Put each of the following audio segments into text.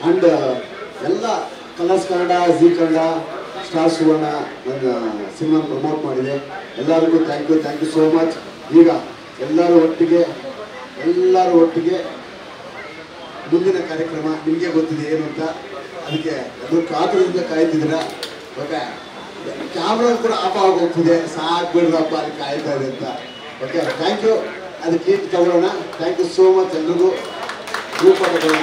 And ಎಲ್ಲ Colors Kannada Zee Kannada Star Suvarna ನನ್ನ cinema promote ಮಾಡಿದೆ ಎಲ್ಲರಿಗೂ thank you thank you so much ಈಗ ಎಲ್ಲರೂ ಒಟ್ಟಿಗೆ ಎಲ್ಲರೂ ಒಟ್ಟಿಗೆ ಮುಂದಿನ ಕಾರ್ಯಕ್ರಮ ನಿಮಗೆ ಗೊತ್ತಿದೆ ಏನು ಅಂತ ಅದಕ್ಕೆ ಅದು ಕಾತುರದಿಂದ ಕಾಯ್ತಿದ್ದೀರಾ ಓಕೆ ಕ್ಯಾಮ್ರಾ ಕೂಡ ಆಫ್ ಆಗಿ ಹೋಗ್ತಿದೆ ಸಾಕು ಬಿಡ್ರಪ್ಪ ಅಲ್ಲಿ ಕಾಯ್ತಾ ಇದೆ ಅಂತ ಓಕೆ ಥ್ಯಾಂಕ್ ಯು ಅದಕ್ಕೆ ಈಟ್ ತಗೊಳ್ಳೋಣ ಥ್ಯಾಂಕ್ ಯು ಸೋ ಮಚ್ ಎಲ್ರಿಗೂ ಗ್ರೂಪ್ ತಗೊಳ್ಳೋಣ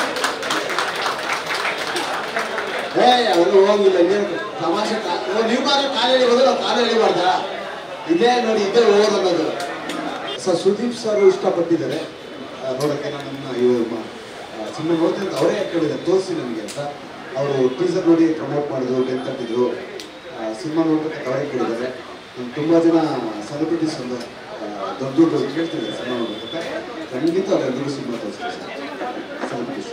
ಏ ಅವೆಲ್ಲ ಹೋಗಿಲ್ಲ ಇನ್ನೇನು ತಮಾಷೆ ಕಾ- ಓ, ನೀವು ಮಾತ್ರ ಕಾಲು ಎಳಿಬೋದು ನಾವು ಕಾಲು ಎಳಿಬಾರ್ದ ಇದೇ ನೋಡಿ ಇದೇ ಓದ್ ಅನ್ನೋದು ಸರ್ ಸುದೀಪ್ ಸರ್ ಇಷ್ಟಪಟ್ಟಿದ್ದಾರೆ ಆ, ನೋಡಕ್ಕೆ ನನ್ನ ಇವರು ಸಿನಿಮಾ ನೋಡ್ತೀನಿ ಅಂತ ಅವರೇ ಕೇಳಿದ್ದಾರೆ ತೋರಿಸಿ ನನಗೆ ಅಂತ ಅವರು ಟೀಸರ್ ನೋಡಿ ಪ್ರಮೋಟ್ ಮಾಡಿದ್ರು ಬೆನ್ ತಟ್ಟಿದ್ರು ಸಿನಿಮಾ ನೋಡ್ಬೇಕಂತ ಅವರೇ ಕೇಳಿದ್ದಾರೆ ನಾನು ತುಂಬ ಜನ ಸೆಲೆಬ್ರಿಟೀಸ್ ಒಂದು ಆ, ದೊಡ್ಡ ದೊಡ್ಡ ಕೇಳ್ತಿದ್ದಾರೆ ಸಿನಿಮಾ ನೋಡ್ಬೇಕಂತ ಖಂಡಿತ ಅವರೆಲ್ಲರೂ ಸಿನಿಮಾ ತೋರಿಸ್ತಾರೆ ಸರ್ ಸೆಲೆಬ್ರಿಟೀಸ್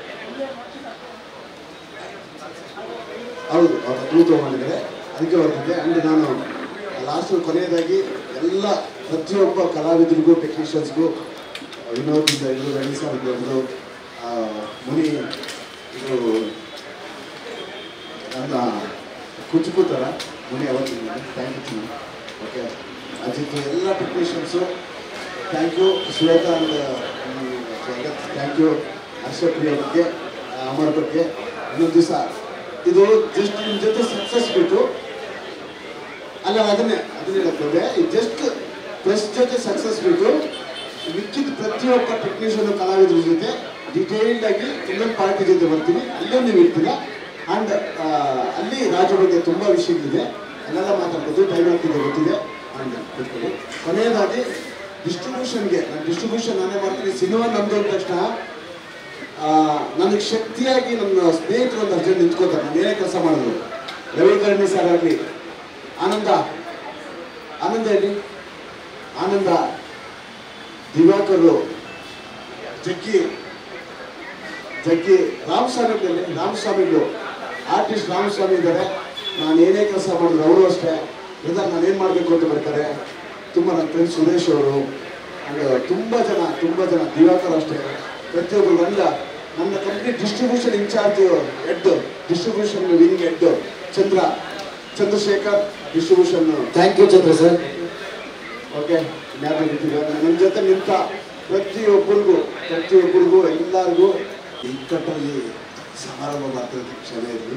ಹೌದು ಅವ್ರ ಕ್ಲೂ ತೊಗೊಂಡಿದ್ದಾರೆ ಅದಕ್ಕೆ ಹೊರಟಿದ್ದೆ ಅಂಡ್ ನಾನು ಲಾಸ್ಟ್ ಕೊನೆಯದಾಗಿ ಎಲ್ಲ ಪ್ರತಿಯೊಬ್ಬ ಕಲಾವಿದರಿಗೂ ಟೆಕ್ನಿಷಿಯನ್ಸ್ಗೂ ವಿನೋದ್ ಇಂದ ಹಿಡಿದು ರಣಿ ಸರ್ ಇಂದ ಹಿಡಿದು ಆ, ಮುನಿ ಇದು ನನ್ನ ಕುಚುಕುತರ ಮುನಿ ಅವತ್ತಿನ ಥ್ಯಾಂಕ್ ಯು ಓಕೆ ಅಜಿತ್ ಎಲ್ಲ ಟೆಕ್ನಿಷಿಯನ್ಸು thank you Shweta and thank you Harshapriya ಬಗ್ಗೆ ಆ, ಅಮರ್ ಬಗ್ಗೆ ಇನ್ನೊಂದು ದಿವಸ ಇದು ಜಸ್ಟ್ ನಿಮ್ಮ ಜೊತೆ ಸಕ್ಸಸ್ ಬಿಟ್ಟು ಅಲ್ಲ ಅದನ್ನೇ ಅದನ್ನೇ ಹೇಳ್ತದೆ ಜಸ್ಟ್ ಪ್ರೆಸ್ ಜೊತೆ ಸಕ್ಸಸ್ ಬಿಟ್ಟು ಮಿಕ್ಕಿದ ಪ್ರತಿಯೊಬ್ಬ ಟೆಕ್ನಿಷಿಯನ್ ಕಲಾವಿದ್ರ ಜೊತೆ ಡಿಟೇಲ್ಡ್ ಆಗಿ ಇನ್ನೊಂದು ಪಾರ್ಟಿ ಜೊತೆ ಬರ್ತೀನಿ ಅಲ್ಲೇ ನೀವು ಇರ್ತೀರ ಅಂಡ್ ಅಲ್ಲಿ ರಾಜು ಬಗ್ಗೆ ತುಂಬ ವಿಷಯಗಳಿದೆ ಅಲ್ಲೆಲ್ಲ ಮಾತಾಡ್ಬೋದು ಟೈಮ್ ಆಗ್ತಿದೆ ಗೊತ್ತಿದೆ ಅಂಡ್ ಕೂತ್ಕೊಳ್ಳಿ ಕೊನೆಯದಾಗಿ ಡಿಸ್ಟ್ರಿಬ್ಯೂಷನ್ಗೆ ನಾನು ಡಿಸ್ಟ್ರಿಬ್ಯೂಷನ್ ನಾನೇ ಮಾಡ್ತೀನಿ ಸಿನಿಮಾ ನಮ್ದು ಅಂದ ತಕ್ಷಣ ಆ, ನನಗೆ ಶಕ್ತಿಯಾಗಿ ನನ್ನ ಸ್ನೇಹಿತರು ಒಂದು ಅರ್ಜೆಂಟ್ ನಿಂತ್ಕೋತಾರೆ ನಾನು ಏನೇ ಕೆಲಸ ಮಾಡಿದ್ರು ರವಿಕರ್ಣಿ ಸರ್ ಆಗಲಿ ಆನಂದ ಆನಂದ ಹೇಳಿ ಆನಂದ ದಿವಾಕರು ಜಗ್ಗಿ ಜಗ್ಗಿ ರಾಮಸ್ವಾಮಿಗಳಲ್ಲಿ ರಾಮಸ್ವಾಮಿಗಳು ಆರ್ಟಿಸ್ಟ್ ರಾಮಸ್ವಾಮಿ ಇದ್ದಾರೆ ನಾನು ಏನೇ ಕೆಲಸ ಮಾಡಿದ್ರು ಅವರು ಅಷ್ಟೇ ಬ್ರದರ್ ನಾನು ಏನು ಮಾಡಬೇಕು ಅಂತ ಬರ್ತಾರೆ ತುಂಬ ನನ್ನ ಫ್ರೆಂಡ್ ಸುರೇಶ್ ಅವರು ಆ್ಯಂಡ್ ತುಂಬ ಜನ ತುಂಬ ಜನ ದಿವಾಕರ್ ಅಷ್ಟೇ ಪ್ರತಿಯೊಬ್ಬರು ನನ್ನ ನನ್ನ company distribution in charge head distribution wing head Chandra Chandrashekar distribution thank you Chandra sir okay ಜ್ಞಾಪಕ ಇಟ್ಟಿದೆ ನನ್ನ ಜೊತೆ ನಿಂತ ಪ್ರತಿಯೊಬ್ಬರಿಗೂ ಪ್ರತಿಯೊಬ್ಬರಿಗೂ ಎಲ್ಲರಿಗೂ ಇಕ್ಕಟ್ಟಲ್ಲಿ ಸಮಾರಂಭ ಮಾಡ್ತಿರೋದಕ್ಕೆ ಕ್ಷಮೆ ಇರಲಿ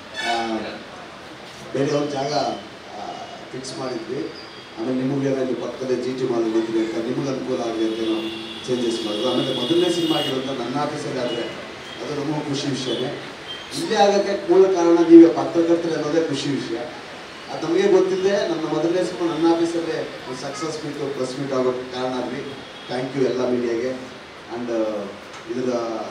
ಬೇರೆ ಒಂದು ಜಾಗ ಫಿಕ್ಸ್ ಮಾಡಿದ್ವಿ ಆಮೇಲೆ ನಿಮಗೆಲ್ಲ ಇಲ್ಲಿ ಪಕ್ಕದಲ್ಲೇ ಜಿ ಟಿ ಮಾಲ್ ಇದ್ದೀವಿ ಅಂತ ನಿಮಗೆ ಅನುಕೂಲ ಆಗಲಿ ಅಂತ ನಾವು ಚೇಂಜಸ್ ಮಾಡಿದ್ರು ಆಮೇಲೆ ಮೊದಲನೇ ಸಿನಿಮಾ ಆಗಿರೋದ್ರಿಂದ ನನ್ನ ಆಫೀಸಲ್ಲಿ ಆದರೆ ಅದು ನಮ್ಮ ಖುಷಿ ವಿಷಯನೇ ಇಲ್ಲೇ ಆಗೋಕ್ಕೆ ಮೂಲ ಕಾರಣ ನೀವೇ ಪತ್ರಕರ್ತರು ಅನ್ನೋದೇ ಖುಷಿ ವಿಷಯ ಅದು ನಮಗೆ ಗೊತ್ತಿಲ್ಲದೆ ನನ್ನ ಮೊದಲನೇ ಸಿನಿಮಾ ನನ್ನ ಆಫೀಸಲ್ಲೇ ಒಂದು ಸಕ್ಸಸ್ ಮೀಟ್ ಪ್ರೆಸ್ ಮೀಟ್ ಆಗೋಕ್ಕೆ ಕಾರಣ ಆಗಲಿ ಥ್ಯಾಂಕ್ ಯು ಎಲ್ಲ ಮೀಡಿಯಾಗೆ ಆ್ಯಂಡ್ ಇದರ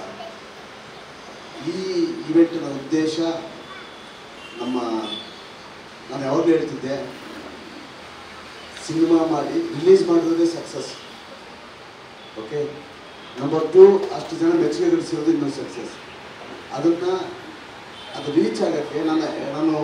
ಈ ಇವೆಂಟಿನ ಉದ್ದೇಶ ನಮ್ಮ ನಾನು ಯಾವಾಗಲೂ ಹೇಳ್ತಿದ್ದೆ ಸಿನಿಮಾ ಮಾಡಿ ರಿಲೀಸ್ ಮಾಡಿರೋದೇ ಸಕ್ಸಸ್ ಓಕೆ ನಂಬರ್ ಟು ಅಷ್ಟು ಜನ ಮೆಚ್ಚುಗೆ ಗಳಿಸಿರೋದು ಇನ್ನೊಂದು ಸಕ್ಸಸ್ ಅದನ್ನು ಅದು ರೀಚ್ ಆಗೋಕ್ಕೆ ನಾನು ನಾನು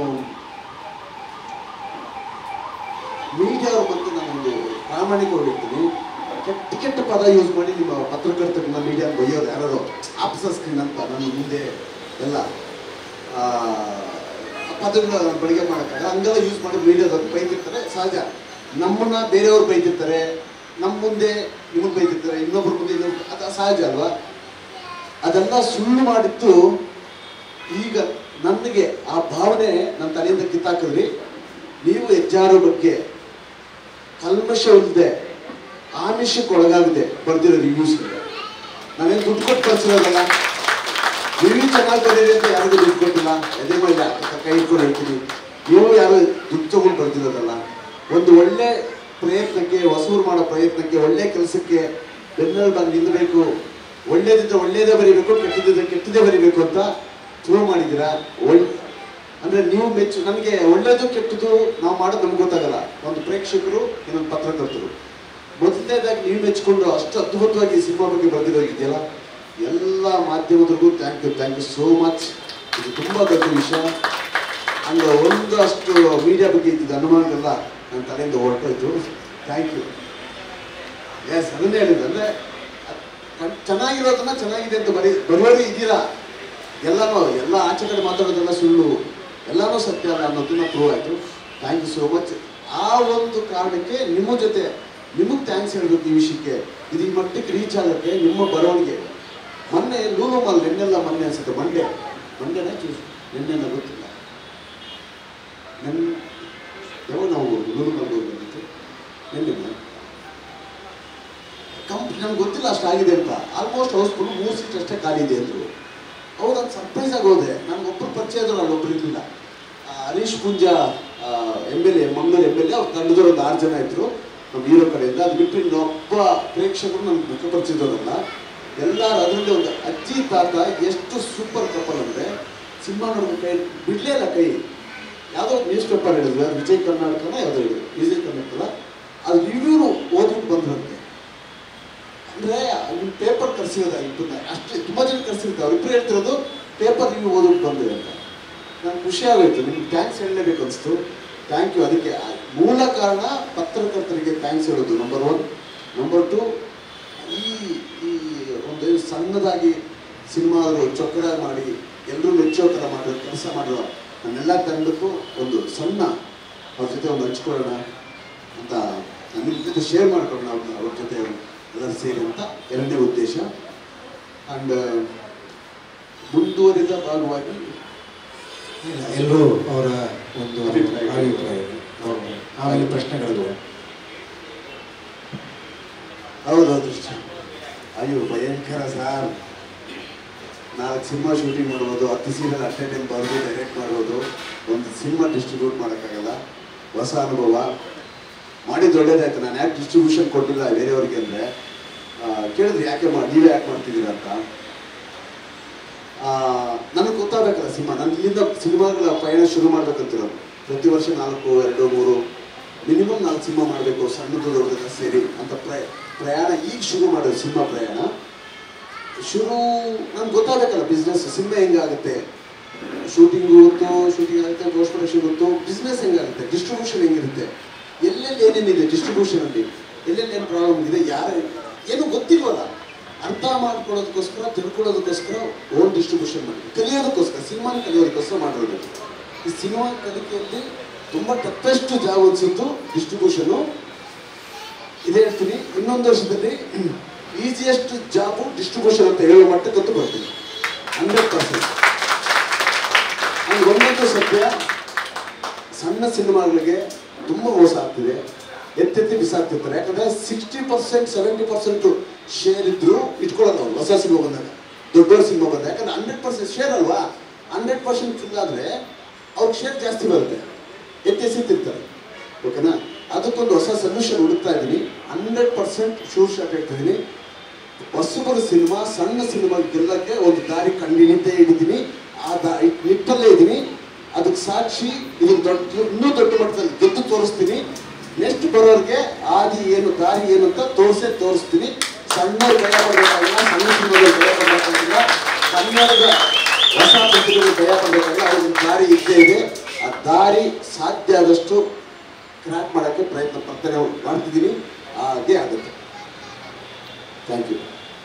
ಮೀಡಿಯಾವ್ರ ಬಗ್ಗೆ ನಾನೊಂದು ಪ್ರಾಮಾಣಿಕವಾಗಿ ಹೇಳ್ತೀನಿ ಕೆಟ್ಟ ಕೆಟ್ಟ ಪದ ಯೂಸ್ ಮಾಡಿ ನಿಮ್ಮ ಪತ್ರಕರ್ತರನ್ನ ಮೀಡಿಯಾ ಬೈಯೋದು ಯಾರು ಆಪ್ಸ ಸ್ಕ್ರೀನ್ ಅಂತ ನನ್ನ ಮುಂದೆ ಎಲ್ಲ ಆ, ಪದಗಳನ್ನ ನಾನು ಬಳಕೆ ಮಾಡೋಕ್ಕಾಗಲ್ಲ ಹಂಗೆಲ್ಲ ಯೂಸ್ ಮಾಡಿ ಮೀಡಿಯಾದವ್ರು ಬೈತಿರ್ತಾರೆ ಸಹಜ ನಮ್ಮನ್ನ ಬೇರೆಯವ್ರು ಬೈತಿರ್ತಾರೆ ನಮ್ಮ ಮುಂದೆ ನಿಮಗೆ ಬೈತಿರ್ತಾರೆ ಇನ್ನೊಬ್ರ ಮುಂದೆ ಇನ್ನೊಬ್ರು ಅದು ಸಹಜ ಅಲ್ವಾ ಅದೆಲ್ಲ ಸುಳ್ಳು ಮಾಡಿದ್ದು ಈಗ ನನಗೆ ಆ ಭಾವನೆ ನನ್ನ ತಲೆಯಿಂದ ಕಿತ್ತಾಕಿದ್ರಿ ನೀವು ಹೆಜ್ಜಾರು ಬಗ್ಗೆ ಕಲ್ಮಶ ಇಲ್ಲದೆ ಆಮಿಷಕ್ಕೆ ಒಳಗಾಗದೆ ಬರ್ದಿರೋ ರಿವ್ಯೂಸ್ ನಾನೇನು ದುಡ್ಡು ಕೊಟ್ಟು ಕಳ್ಸಿರೋದಲ್ಲ ರಿವ್ಯೂ ಚೆನ್ನಾಗಿ ಬರೀರಿ ಅಂತ ಯಾರಿಗೂ ದುಡ್ಡು ಕೊಟ್ಟಿಲ್ಲ ಎದೆ ಮೇಲೆ ಕೈ ಇಟ್ಕೊಂಡು ಹೇಳ್ತೀನಿ ನೀವು ಯಾರು ದುಡ್ಡು ತಗೊಂಡು ಬರ್ದಿರೋದಲ್ಲ ಒಂದು ಒಳ್ಳೆ ಪ್ರಯತ್ನಕ್ಕೆ ಹೊಸೂರು ಮಾಡೋ ಪ್ರಯತ್ನಕ್ಕೆ ಒಳ್ಳೆ ಕೆಲಸಕ್ಕೆ ಬೆನ್ನಲ್ಲಿ ಬಂದು ನಿಲ್ಲಬೇಕು ಒಳ್ಳೇದಿದ್ರೆ ಒಳ್ಳೇದೇ ಬರೀಬೇಕು ಕೆಟ್ಟದಿದ್ರೆ ಕೆಟ್ಟದೇ ಬರೀಬೇಕು ಅಂತ ಪ್ರೂವ್ ಮಾಡಿದ್ದೀರಾ ಒಳ್ಳೆ ಅಂದ್ರೆ ನೀವು ಮೆಚ್ಚು ನನಗೆ ಒಳ್ಳೇದು ಕೆಟ್ಟದ್ದು ನಾವು ಮಾಡೋದು ನಮ್ಗೆ ಗೊತ್ತಾಗಲ್ಲ ಒಂದು ಪ್ರೇಕ್ಷಕರು ಇನ್ನೊಂದು ಪತ್ರಕರ್ತರು ಮೊದಲನೇದಾಗಿ ನೀವು ಮೆಚ್ಕೊಂಡು ಅಷ್ಟು ಅದ್ಭುತವಾಗಿ ಈ ಸಿನಿಮಾ ಬಗ್ಗೆ ಬರ್ದಿರೋಗಿದೆಯಲ್ಲ ಎಲ್ಲ ಮಾಧ್ಯಮದವ್ರಿಗೂ thank you thank you so much ಇದು ತುಂಬ ದೊಡ್ಡ ವಿಷಯ ಹಂಗೆ ಒಂದಷ್ಟು ಮೀಡಿಯಾ ಬಗ್ಗೆ ಇದ್ದಿದ್ದ ಅನುಮಾನಗಳೆಲ್ಲ ನನ್ನ ತಲೆಯಿಂದ ಹೊರಟೋಯ್ತು ಥ್ಯಾಂಕ್ ಯು ಎಸ್ ಅದನ್ನೇ ಹೇಳಿದ್ದು ಅಂದರೆ ಚೆನ್ನಾಗಿರೋದನ್ನ ಚೆನ್ನಾಗಿದೆ ಅಂತ ಬರೀ ಬರುವವರೇ ಇದ್ದೀರಾ ಎಲ್ಲನೂ ಎಲ್ಲ ಆಚೆ ಕಡೆ ಮಾತಾಡೋದೆಲ್ಲ ಸುಳ್ಳು ಎಲ್ಲನೂ ಸತ್ಯ ಅಲ್ಲ ಅನ್ನೋದನ್ನ ಪ್ರೂವ್ ಆಯಿತು ಥ್ಯಾಂಕ್ ಯು ಸೋ ಮಚ್ ಆ ಒಂದು ಕಾರಣಕ್ಕೆ ನಿಮ್ಮ ಜೊತೆ ನಿಮಗೆ ಥ್ಯಾಂಕ್ಸ್ ಹೇಳಬೇಕು ಈ ವಿಷಯಕ್ಕೆ ಇದು ಈ ಮಟ್ಟಕ್ಕೆ ರೀಚ್ ಆಗೋಕ್ಕೆ ನಿಮ್ಮ ಬರವಣಿಗೆ ಮೊನ್ನೆ ಲೂಲು ಮಾಲ್ ನಿನ್ನೆಲ್ಲ ಮೊನ್ನೆ ಅನ್ಸುತ್ತೆ ಮಂಡ್ಯ ಮಂಡ್ಯನೇ ಚೂಸ್ ನಿನ್ನೆಲ್ಲ ಗೊತ್ತಿಲ್ಲ ನನ್ನ ಯಾವಾಗ ನಾವು ಲೂಲು ಮಾಲ್ ಹೋಗಿ ಬಂದಿದ್ದು ನಿನ್ನೆ ಕಂಪ್ ನಮ್ಗೆ ಗೊತ್ತಿಲ್ಲ ಅಷ್ಟಾಗಿದೆ ಅಂತ ಆಲ್ಮೋಸ್ಟ್ ಹೌಸ್ಫುಲ್ ಮೂರು ಸೀಟ್ ಅಷ್ಟೇ ಖಾಲಿ ಇದೆ ಅಂದರು ಹೌದು ಅದು ಸರ್ಪ್ರೈಸ್ ಆಗಿ ಹೋದೆ ನನಗೆ ಒಬ್ಬರು ಪರಿಚಯ ಆದ್ರು ಅಲ್ಲಿ ಒಬ್ರು ಇರಲಿಲ್ಲ Harish Poonja M L A Mangaluru M L A ಅವ್ರು ತಂಡದವ್ರು ಒಂದು ಆರು ಜನ ಇದ್ರು ನಮ್ಮ ಹೀರೋ ಕಡೆಯಿಂದ ಅದು ಬಿಟ್ಟು ಇನ್ನೊಬ್ಬ ಪ್ರೇಕ್ಷಕರು ನನಗೆ ಮುಖ ಪರಿಚಯದವರಲ್ಲ ಎಲ್ಲರೂ ಅದರಲ್ಲಿ ಒಂದು ಅಜ್ಜಿ ತಾತ ಎಷ್ಟು ಸೂಪರ್ ಕಪಲ್ ಅಂದರೆ ಸಿನಿಮಾ ನೋಡಿದ ಕೈ ಬಿಡಲೇ ಇಲ್ಲ ಕೈ ಯಾವುದೋ ನ್ಯೂಸ್ ಪೇಪರ್ ಹೇಳಿದ್ರು ಅದು ವಿಜಯ್ ಕರ್ನಾಟಕನ ಯಾವುದೋ ಹೇಳಿದ್ರು ವಿಜಯ್ ಕರ್ನಾಟಕ ಅದು ರಿವ್ಯೂರು ಓದ್ಬಿಟ್ಟು ಬಂದ್ರಂತೆ ಅಂದ್ರೆ ಅಲ್ಲಿ ಪೇಪರ್ ಕರ್ಸಿರೋದು ಇಬ್ಬರನ್ನ ಅಷ್ಟೇ ತುಂಬಾ ಜನ ಕರ್ಸಿರ್ತಾರೆ ಅವ್ರಿಬ್ರು ಹೇಳ್ತಿರೋದು ಪೇಪರ್ ರಿವ್ಯೂ ಓದೋಕೆ ಬಂದಿದೆ ಅಂತ ನಂಗೆ ಖುಷಿ ಆಗೋಯ್ತು ನಿಮ್ಗೆ ಥ್ಯಾಂಕ್ಸ್ ಹೇಳಲೇಬೇಕು ಅನಿಸ್ತು ಥ್ಯಾಂಕ್ ಯು ಅದಕ್ಕೆ ಆ ಮೂಲ ಕಾರಣ ಪತ್ರಕರ್ತರಿಗೆ ಥ್ಯಾಂಕ್ಸ್ ಹೇಳೋದು ನಂಬರ್ ಒನ್ ನಂಬರ್ ಟು ಈ ಈ ಒಂದು ಸಣ್ಣದಾಗಿ ಸಿನಿಮಾ ಚೊಕ್ಕಡ ಮಾಡಿ ಎಲ್ಲರೂ ಮೆಚ್ಚೋ ಥರ ಮಾಡೋ ಕೆಲಸ ಮಾಡೋ ನನ್ನೆಲ್ಲ ತಂಡಕ್ಕೂ ಒಂದು ಸಣ್ಣ ಅವ್ರ ಜೊತೆ ಒಂದು ಹಂಚ್ಕೊಳ್ಳೋಣ ಅಂತ ನಾನು ನಿಮ್ಮ ಜೊತೆ ಶೇರ್ ಮಾಡ್ಕೊಳ್ಳೋಣ ಅವ್ರನ್ನ ಅವ್ರ ಜೊತೆ ಎಲ್ಲರೂ ಸೇರಿ ಅಂತ ಎರಡನೇ ಉದ್ದೇಶ ಆ್ಯಂಡ್ ಮುಂದುವರಿದ ಭಾಗವಾಗಿ ಎಲ್ಲರೂ ಅವರ ಒಂದು ಅಭಿಪ್ರಾಯ. ಅಭಿಪ್ರಾಯ ಆಮೇಲೆ ಪ್ರಶ್ನೆಗಳು ಹೌದು ಅದೃಷ್ಟ ಅಯ್ಯೋ ಭಯಂಕರ ಸಾರ್ ನಾಲ್ಕು ಸಿನಿಮಾ ಶೂಟಿಂಗ್ ಮಾಡ್ಬೋದು ಹತ್ತು ಸೀರಿಯಲ್ ಅಟ್ ಟೈಮ್ ಬರೆದು ಡೈರೆಕ್ಟ್ ಮಾಡ್ಬೋದು ಒಂದು ಸಿನಿಮಾ ಡಿಸ್ಟ್ರಿಬ್ಯೂಟ್ ಮಾಡೋಕ್ಕಾಗಲ್ಲ ಹೊಸ ಅನುಭವ ಮಾಡಿದ್ದು ಒಳ್ಳೇದಾಯ್ತು ನಾನು ಯಾಕೆ ಡಿಸ್ಟ್ರಿಬ್ಯೂಷನ್ ಕೊಟ್ಟಿಲ್ಲ ಬೇರೆಯವ್ರಿಗೆ ಅಂದರೆ ಕೇಳಿದ್ರೆ ಯಾಕೆ ಮಾಡಿ ನೀವೇ ಯಾಕೆ ಮಾಡ್ತಿದ್ದೀರಾ ಅಂತ ನನಗೆ ಗೊತ್ತಾಗಬೇಕಲ್ಲ ಸಿನಿಮಾ ನಾನು ಇಲ್ಲಿಂದ ಸಿನಿಮಾಗಳ ಪಯಣ ಶುರು ಮಾಡ್ಬೇಕಂತಿರೋದು ಪ್ರತಿ ವರ್ಷ ನಾಲ್ಕು ಎರಡು ಮೂರು ಮಿನಿಮಮ್ ನಾಲ್ಕು ಸಿನಿಮಾ ಮಾಡಬೇಕು ಸಣ್ಣದು ದೊಡ್ಡದೆಲ್ಲ ಸೇರಿ ಅಂತ ಪ್ರಯ ಪ್ರಯಾಣ ಈಗ ಶುರು ಮಾಡೋದು ಸಿನಿಮಾ ಪ್ರಯಾಣ ಶುರು ನನ್ಗೆ ಗೊತ್ತಾಗಬೇಕಲ್ಲ ಬಿಸ್ನೆಸ್ ಸಿನಿಮಾ ಹೆಂಗಾಗುತ್ತೆ ಶೂಟಿಂಗ್ ಗೊತ್ತು ಶೂಟಿಂಗ್ ಆಗುತ್ತೆ ಪೋಸ್ಟ್ ಪ್ರೊಡಕ್ಷನ್ ಗೊತ್ತು ಬಿಸ್ನೆಸ್ ಹೆಂಗಾಗುತ್ತೆ ಡಿಸ್ಟ್ರಿಬ್ಯೂಷನ್ ಹೆಂಗಿರುತ್ತೆ ಎಲ್ಲೆಲ್ಲಿ ಏನೇನಿದೆ ಡಿಸ್ಟ್ರಿಬ್ಯೂಷನ್ ಅಲ್ಲಿ ಎಲ್ಲೆಲ್ಲಿ ಏನು ಪ್ರಾಬ್ಲಮ್ ಇದೆ ಯಾರು ಏನು ಗೊತ್ತಿಲ್ವಲ್ಲ ಅರ್ಥ ಮಾಡ್ಕೊಳ್ಳೋದಕ್ಕೋಸ್ಕರ ತಿಳ್ಕೊಳ್ಳೋದಕ್ಕೋಸ್ಕರ ಓನ್ ಡಿಸ್ಟ್ರಿಬ್ಯೂಷನ್ ಮಾಡಿ ಕಲಿಯೋದಕ್ಕೋಸ್ಕರ ಸಿನಿಮಾನ ಕಲಿಯೋದಕ್ಕೋಸ್ಕರ ಮಾಡಿರೋದು ಈ ಸಿನಿಮಾ ಕಲಿಕೆಯಲ್ಲಿ ತುಂಬ ಟಫೆಸ್ಟ್ ಜಾಬ್ ಅನ್ಸಿದ್ದು ಡಿಸ್ಟ್ರಿಬ್ಯೂಷನು ಇದೇ ಹೇಳ್ತೀನಿ ಇನ್ನೊಂದು ವರ್ಷದಲ್ಲಿ ಈಸಿಯೆಸ್ಟ್ ಜಾಬು ಡಿಸ್ಟ್ರಿಬ್ಯೂಷನ್ ಅಂತ ಹೇಳೋ ಮಟ್ಟಕ್ಕಂತೂ ಬರ್ತೀನಿ ಹಂಡ್ರೆಡ್ ಪರ್ಸೆಂಟ್ ಒಂದೊಂದು ಸತ್ಯ ಸಣ್ಣ ಸಿನಿಮಾಗಳಿಗೆ ತುಂಬ ಮೋಸ ಆಗ್ತಿದೆ ಎತ್ತೆತ್ತಿ ಬಿಸಾಕ್ತಿರ್ತಾರೆ ಯಾಕಂದ್ರೆ sixty percent seventy percent share ಇದ್ರು ಇಟ್ಕೊಳ್ಳೋದು ಅವ್ರು ಹೊಸ ಸಿನಿಮಾ ಬಂದಾಗ ದೊಡ್ಡ ಸಿನಿಮಾ ಬಂದಾಗ ಯಾಕಂದ್ರೆ ಹಂಡ್ರೆಡ್ ಪರ್ಸೆಂಟ್ ಶೇರ್ ಅಲ್ವಾ ಹಂಡ್ರೆಡ್ ಪರ್ಸೆಂಟ್ ಫಿಲ್ ಆದರೆ ಅವ್ರಿಗೆ ಶೇರ್ ಜಾಸ್ತಿ ಬರುತ್ತೆ ಎತ್ತೆಸಿತಿರ್ತಾರೆ ಓಕೆನಾ ಅದಕ್ಕೊಂದು ಹೊಸ ಸೊಲ್ಯೂಷನ್ ಹುಡುಕ್ತಾ ಇದ್ದೀನಿ ಹಂಡ್ರೆಡ್ ಪರ್ಸೆಂಟ್ ಶೂರ್ ಶಾಟ್ ಹೇಳ್ತಿದ್ದೀನಿ ಹೊಸಬರ ಸಿನಿಮಾ ಸಣ್ಣ ಸಿನಿಮಾ ಗೆಲ್ಲಕ್ಕೆ ಒಂದು ದಾರಿ ಕಂಡಿನಿದ್ದೇ ಹಿಡಿತೀನಿ ಆ ದಾರಿ ನಿಟ್ಟಲ್ಲೇ ಇದ್ದೀನಿ ಅದಕ್ಕೆ ಸಾಕ್ಷಿ ಇದನ್ನ ದೊಡ್ಡ ಇನ್ನೂ ದೊಡ್ಡ ಮಟ್ಟದಲ್ಲಿ ಗೆದ್ದು ತೋರಿಸ್ತೀನಿ ನೆಕ್ಸ್ಟ್ ಬರೋರಿಗೆ ಆದಿ ಏನು ದಾರಿ ಏನು ಅಂತ ತೋರಿಸೇ ತೋರಿಸ್ತೀನಿ ಸಣ್ಣ ಭಯ ಪಡಬೇಕಾಗಿಲ್ಲ ಸಣ್ಣ ಸಿನಿಮಾಗಳು ಭಯ ಪಡಬೇಕಾಗಿಲ್ಲ ಕನ್ನಡದ ಹೊಸ ಪ್ರತಿಭೆಗಳು ಭಯ ಪಡಬೇಕಾಗಿಲ್ಲ ಅದೊಂದು ದಾರಿ ಇದ್ದೇ ಇದೆ ಆ ದಾರಿ ಸಾಧ್ಯ ಆದಷ್ಟು ಕ್ರ್ಯಾಕ್ ಮಾಡೋಕ್ಕೆ ಪ್ರಯತ್ನ ಪಡ್ತಾನೆ ಮಾಡ್ತಿದ್ದೀನಿ ಹಾಗೆ ಆಗುತ್ತೆ ಥ್ಯಾಂಕ್ ಯು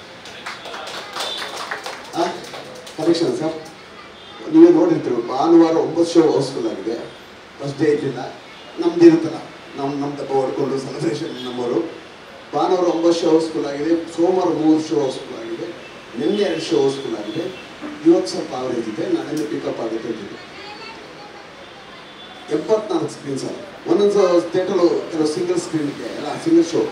ಕಲೆಕ್ಷನ್ ಸರ್ ನೀವೇ ನೋಡಿರ್ತೀರ ಭಾನುವಾರ ಒಂಬತ್ತು ಶೋ ಹೌಸ್ಫುಲ್ ಆಗಿದೆ ಫಸ್ಟ್ ಡೇ ಇರಲಿಲ್ಲ ನಮ್ದು ಇರುತ್ತಲ್ಲ ನಮ್ಮ ನಮ್ಮ ದಪ್ಪ ಹೊಡ್ಕೊಂಡು ಸೆಲೆಬ್ರೇಷನ್ ನಮ್ಮವರು ಭಾನುವಾರ ಒಂಬತ್ತು ಶೋ ಹೌಸ್ಫುಲ್ ಆಗಿದೆ ಸೋಮವಾರ ಮೂರು ಶೋ ಹೌಸ್ಫುಲ್ ಆಗಿದೆ ನಿನ್ನೆ ಎರಡು ಶೋ ಹೌಸ್ಫುಲ್ ಆಗಿದೆ ಇವತ್ತು ಸ್ವಲ್ಪ ಆವರೇಜ್ ಇದೆ ನಾಳೆಯಿಂದ ಪಿಕಪ್ ಆಗುತ್ತೆ ಅಂತಿದೆ ಎಪ್ಪತ್ನಾಲ್ಕು ಸ್ಕ್ರೀನ್ ಸರ್ ಒಂದೊಂದು ಥಿಯೇಟರ್ ಕೆಲವು ಸಿಂಗಲ್ ಸ್ಕ್ರೀನ್ಗೆ ಎಲ್ಲ ಸಿಂಗಲ್ ಶೋ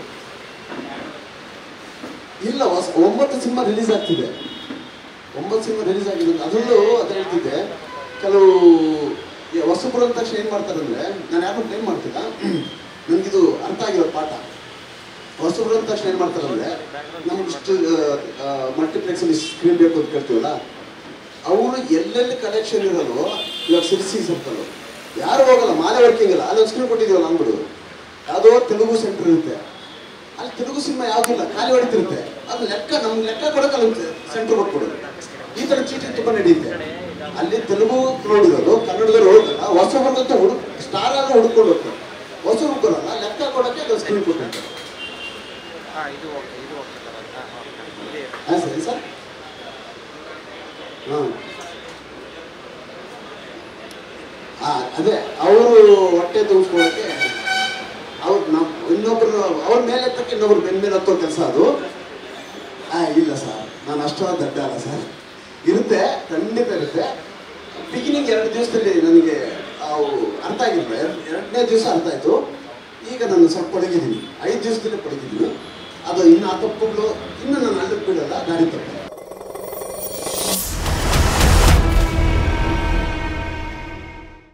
ಇಲ್ಲ ಹೊಸ ಒಂಬತ್ತು ಸಿನಿಮಾ ರಿಲೀಸ್ ಆಗ್ತಿದೆ ಒಂಬತ್ತು ಸಿನಿಮಾ ರಿಲೀಸ್ ಆಗಿದೆ ಅದರಲ್ಲೂ ಅದು ಹೇಳ್ತಿದ್ದೆ ಕೆಲವು ಈ ಹೊಸಬ್ರು ಅಂದ ತಕ್ಷಣ ಏನು ಮಾಡ್ತಾರೆ ಅಂದರೆ ನಾನು ಯಾರು ಬ್ಲೇಮ್ ಮಾಡ್ತಿಲ್ಲ ನನಗಿದು ಅರ್ಥ ಆಗಿರೋ ಪಾಠ ಹೊಸಬ್ರು ಅಂದ ತಕ್ಷಣ ಏನು ಮಾಡ್ತಾರೆ ಅಂದರೆ ನಮ್ಗೆ ಇಷ್ಟು ಮಲ್ಟಿಪ್ಲೆಕ್ಸಲ್ಲಿ ಸ್ಕ್ರೀನ್ ಬೇಕು ಅಂತ ಕೇಳ್ತೀವಲ್ಲ ಅವರು ಎಲ್ಲೆಲ್ಲಿ ಕಲೆಕ್ಷನ್ ಇರೋದು ಇವಾಗ ಸಿರ್ಸಿ ಸರ್ಕಲ್ ಯಾರು ಹೋಗಲ್ಲ ಮಾಲೆ ವರ್ಕಿಂಗ್ ಇಲ್ಲ ಅಲ್ಲೊಂದು ಸ್ಕ್ರೀನ್ ಕೊಟ್ಟಿದ್ದೀವಲ್ಲ ಅಂದ್ಬಿಡು ಯಾವುದೋ ತೆಲುಗು ಸೆಂಟರ್ ಇರುತ್ತೆ ಅಲ್ಲಿ ತೆಲುಗು ಸಿನಿಮಾ ಯಾವುದಿಲ್ಲ ಖಾಲಿ ಹೊಡಿತಿರುತ್ತೆ ಅದು ಲೆಕ್ಕ ನಮ್ಗೆ ಲೆಕ್ಕ ಕೊಡೋಕ್ಕಲ್ಲ ಸೆಂಟರ್ ಕೊಟ್ಬಿಡೋದು ಈ ಥರ ಚೀಟಿಂಗ್ ತುಂಬ ನಡೆಯುತ್ತೆ ಅಲ್ಲಿ ತೆಲುಗು ನೋಡಿರೋದು ಕನ್ನಡದವ್ರು ಹೋಗಲ್ಲ ಹೊಸಬರ್ಗಂತ ಹುಡುಕ್ ಸ್ಟಾರ್ ಆದ್ರೆ ಹುಡ್ಕೊಂಡು ಹೋಗ್ತಾರೆ ಹೊಸಬ್ರು ಬರಲ್ಲ ಲೆಕ್ಕ ಕೊಡೋಕ್ಕೆ ಅದು ಸ್ಕ್ರೀನ್ ಕೊಟ್ಟಿರ್ತಾರೆ ಹಾ ಇದು ಓಕೆ ಇದು ಓಕೆ ಸರ್ ಹಾ ಓಕೆ ಇದೆ ಹಾಂ ಸರಿ ಸರ್ ಹಾಂ ಆ, ಅದೇ ಅವರು ಹೊಟ್ಟೆ ತುಂಬಿಸ್ಕೊಳ್ಳೋಕ್ಕೆ ಅವ್ರು ನಮ್ಮ ಇನ್ನೊಬ್ರು ಅವ್ರ ಮೇಲೆ ಎತ್ತಕ್ಕೆ ಇನ್ನೊಬ್ರು ಬೆನ್ನ ಮೇಲೆ ಹತ್ತೋ ಕೆಲಸ ಅದು ಆ, ಇಲ್ಲ ಸರ್ ನಾನು ಅಷ್ಟೊಂದು ದಡ್ಡ ಅಲ್ಲ ಸರ್ ಇರುತ್ತೆ ಖಂಡಿತ ಇರುತ್ತೆ ಬಿಗಿನಿಂಗ್ ಎರಡು ದಿವಸದಲ್ಲಿ ನನಗೆ ಅವು ಅರ್ಥ ಆಗಿಲ್ಲ ಎರಡು ಎರಡನೇ ದಿವಸ ಅರ್ಥ ಆಯಿತು ಈಗ ನಾನು ಸ್ವಲ್ಪ ಪಳಗಿದ್ದೀನಿ ಐದು ದಿವಸದಲ್ಲಿ ಪಳಗಿದ್ದೀನಿ ಅದು ಇನ್ನು ಆ ತಪ್ಪುಗಳು ಇನ್ನು ನಾನು ಅಲ್ಲಿಗೆ ಬಿಡಲ್ಲ ದಾರಿ ತಪ್ಪು